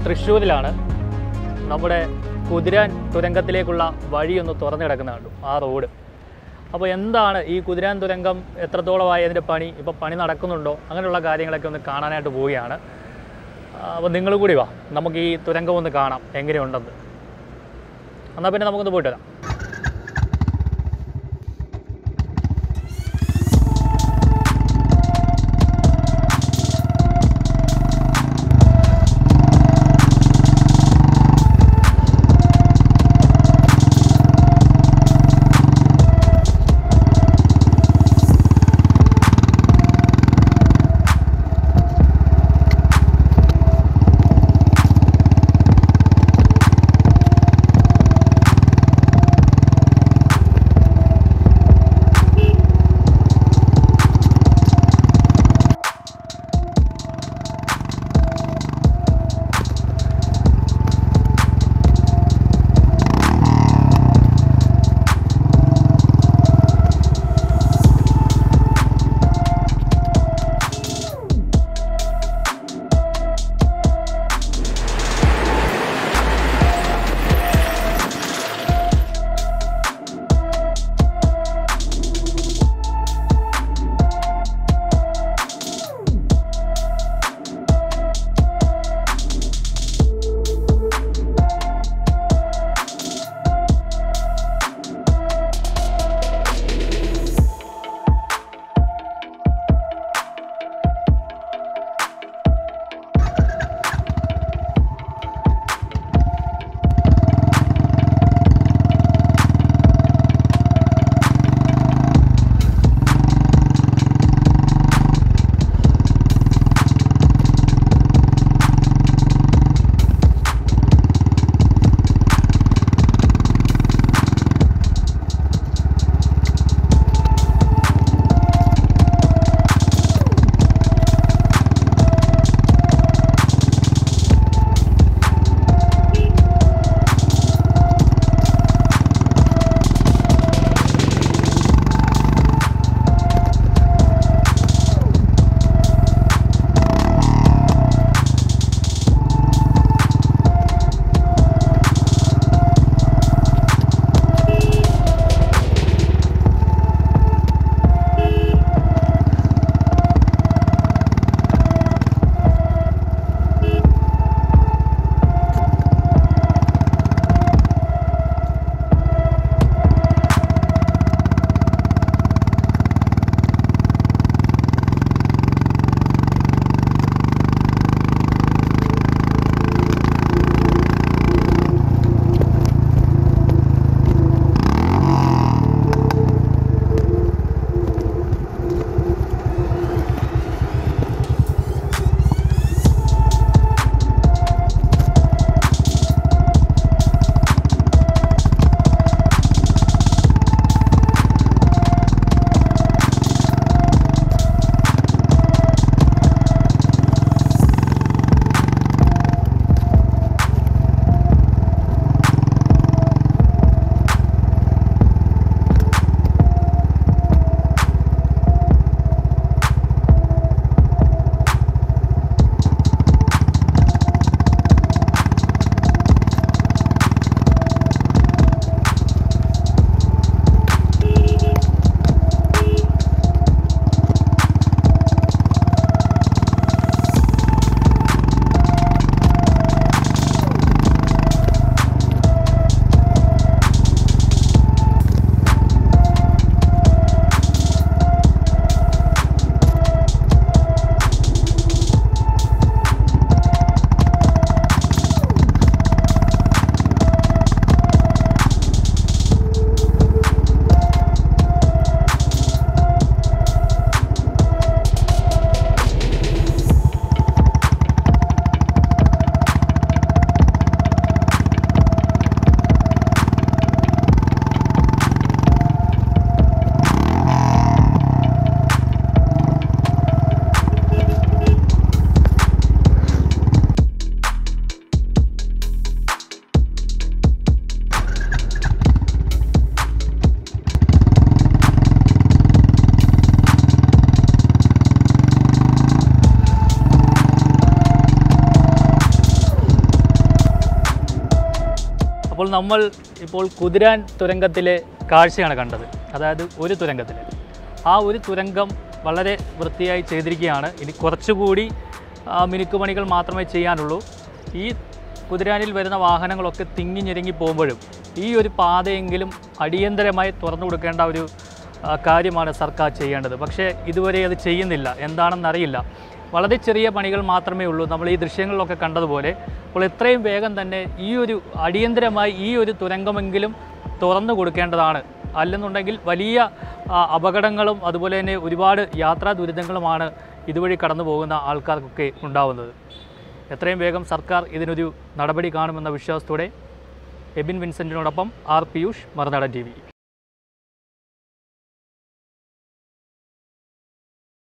തൃശ്ശൂരിലാണ് നമ്മുടെ കുതിരാൻ തുരങ്കത്തിലേക്കുള്ള വഴിയൊന്ന് തുറന്നു കിടക്കുന്ന കണ്ടു ആ റോഡ് അപ്പോൾ എന്താണ് ഈ കുതിരാൻ തുരങ്കം എത്രത്തോളമായി അതിൻ്റെ പണി ഇപ്പോൾ പണി നടക്കുന്നുണ്ടോ അങ്ങനെയുള്ള കാര്യങ്ങളൊക്കെ ഒന്ന് കാണാനായിട്ട് പോവുകയാണ് അപ്പോൾ നിങ്ങൾ കൂടി വാ നമുക്ക് ഈ തുരങ്കം ഒന്ന് കാണാം എങ്ങനെയുണ്ടെന്ന് എന്നാൽ പിന്നെ നമുക്കൊന്ന് പോയിട്ട് വരാം അപ്പോൾ നമ്മൾ ഇപ്പോൾ കുതിരാൻ തുരങ്കത്തിലെ കാഴ്ചയാണ് കണ്ടത് അതായത് ഒരു തുരങ്കത്തിൽ ആ ഒരു തുരങ്കം വളരെ വൃത്തിയായി ചെയ്തിരിക്കുകയാണ് ഇനി കുറച്ചുകൂടി ആ, മിനുക്കുപണികൾ മാത്രമേ ചെയ്യാനുള്ളൂ ഈ കുതിരാനിൽ വരുന്ന വാഹനങ്ങളൊക്കെ തിങ്ങി ഞെരുങ്ങി പോകുമ്പോഴും ഈ ഒരു പാതയെങ്കിലും അടിയന്തരമായി തുറന്നു കൊടുക്കേണ്ട ഒരു ആ, കാര്യമാണ് സർക്കാർ ചെയ്യേണ്ടത് പക്ഷേ ഇതുവരെ അത് ചെയ്യുന്നില്ല എന്താണെന്നറിയില്ല വളരെ ചെറിയ പണികൾ മാത്രമേ ഉള്ളൂ നമ്മൾ ഈ ദൃശ്യങ്ങളിലൊക്കെ കണ്ടതുപോലെ അപ്പോൾ എത്രയും വേഗം തന്നെ ഈ ഒരു അടിയന്തരമായി ഈ ഒരു തുരങ്കമെങ്കിലും തുറന്നു കൊടുക്കേണ്ടതാണ് അല്ലെന്നുണ്ടെങ്കിൽ വലിയ ആ, അപകടങ്ങളും അതുപോലെ തന്നെ ഒരുപാട് യാത്രാ ദുരിതങ്ങളുമാണ് ഇതുവഴി കടന്നു പോകുന്ന ആൾക്കാർക്കൊക്കെ ഉണ്ടാവുന്നത് എത്രയും വേഗം സർക്കാർ ഇതിനൊരു നടപടി കാണുമെന്ന വിശ്വാസത്തോടെ എബിൻ വിൻസെൻറ്റിനോടൊപ്പം R Piyush Marunadan T V